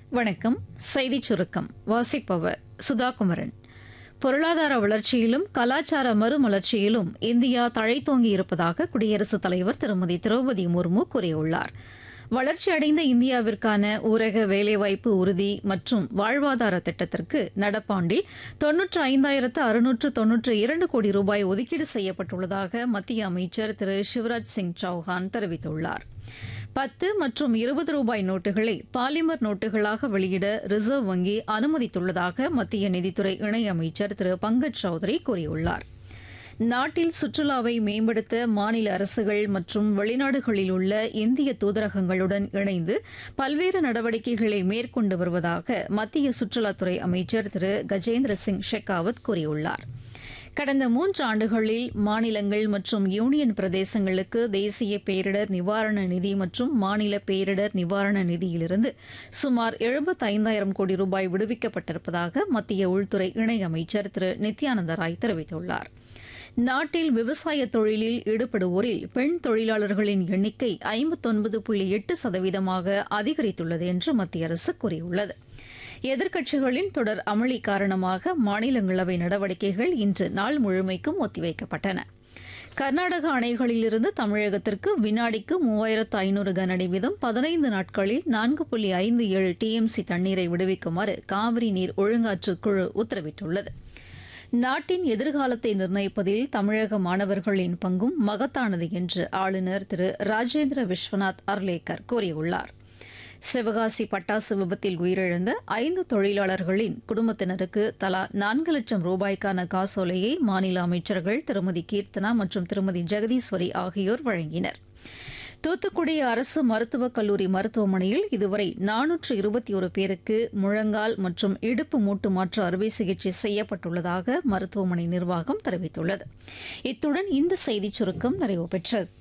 வணக்கம் செய்திச் சுருக்கம் வாசிப்பவர் சுதாகுமரன் பொருளாதார வளர்ச்சியிலும் கலாச்சார மறுமலர்ச்சியிலும் இந்தியா தழைத்தோங்கி இருப்பதாக குடியரசுத் தலைவர் திருமதி திரௌபதி முர்மு கூறியுள்ளார் வளர்ச்சியடைந்த இந்தியாவிற்கான ஊரக வேலைவாய்ப்பு உறுதி மற்றும் வாழ்வாதார திட்டத்திற்கு நடப்பாண்டில் தொன்னூற்று ஐந்தாயிரத்து அறுநூற்று தொன்னூற்று இரண்டு கோடி ரூபாய் ஒதுக்கீடு செய்யப்பட்டுள்ளதாக மத்திய அமைச்சர் திரு சிவராஜ் சிங் சௌஹான் தெரிவித்துள்ளார் பத்து மற்றும் இருபது ரூபாய் நோட்டுகளை பாலிமர் நோட்டுகளாக வெளியிட ரிசர்வ் வங்கி அனுமதித்துள்ளதாக மத்திய நிதித்துறை இணையமைச்சர் திரு பங்கஜ் சௌத்ரி கூறியுள்ளார் நாட்டில் சுற்றுலாவை மேம்படுத்த மாநில அரசுகள் மற்றும் வெளிநாடுகளில் உள்ள இந்திய தூதரகங்களுடன் இணைந்து பல்வேறு நடவடிக்கைகளை மேற்கொண்டு வருவதாக மத்திய சுற்றுலாத்துறை அமைச்சர் திரு கஜேந்திர சிங் ஷெகாவத் கூறியுள்ளார் கடந்த மூன்று ஆண்டுகளில் மாநிலங்கள் மற்றும் யூனியன் பிரதேசங்களுக்கு தேசிய பேரிடர் நிவாரண நிதி மற்றும் மாநில பேரிடர் நிவாரண நிதியிலிருந்து சுமார் எழுபத்தைந்தாயிரம் கோடி ரூபாய் விடுவிக்கப்பட்டிருப்பதாக மத்திய உள்துறை இணையமைச்சர் திரு நித்யானந்த ராய் தெரிவித்துள்ளார் நாட்டில் விவசாய தொழிலில் ஈடுபடுவோரில் பெண் தொழிலாளர்களின் எண்ணிக்கை ஐம்பத்தொன்பது புள்ளி எட்டு சதவீதமாக அதிகரித்துள்ளது என்று மத்திய அரசு கூறியுள்ளது எதிர்க்கட்சிகளின் தொடர் அமளி காரணமாக மாநிலங்களவை நடவடிக்கைகள் இன்று நாள் முழுமைக்கும் ஒத்திவைக்கப்பட்டன கர்நாடக அணைகளிலிருந்து தமிழகத்திற்கு வினாடிக்கு மூவாயிரத்து ஐநூறு கனஅடி வீதம் பதினைந்து நாட்களில் நான்கு புள்ளி ஐந்து ஏழு டிஎம்சி தண்ணீரை விடுவிக்குமாறு காவிரி நீர் ஒழுங்காற்று குழு உத்தரவிட்டுள்ளது நாட்டின் எதிர்காலத்தை நிர்ணயிப்பதில் தமிழக மாணவர்களின் பங்கும் மகத்தானது என்று ஆளுநர் திரு ராஜேந்திர விஸ்வநாத் அர்லேக்கர் கூறியுள்ளார் சிவகாசி பட்டாசு விபத்தில் உயிரிழந்த ஐந்து தொழிலாளர்களின் குடும்பத்தினருக்கு தலா நான்கு லட்சம் ரூபாய்க்கான காசோலையை மாநில அமைச்சர்கள் திருமதி கீர்த்தனா மற்றும் திருமதி ஜெகதீஸ்வரி ஆகியோர் வழங்கினர் தூத்துக்குடி அரசு மருத்துவக் கல்லூரி மருத்துவமனையில் இதுவரை நானூற்று இருபத்தி ஒரு பேருக்கு முழங்கால் மற்றும் இடுப்பு மூட்டு மாற்று அறுவை சிகிச்சை செய்யப்பட்டுள்ளதாக மருத்துவமனை நிர்வாகம் தெரிவித்துள்ளது இத்துடன் இந்த செய்திச் சுருக்கம் நிறைவு பெற்றது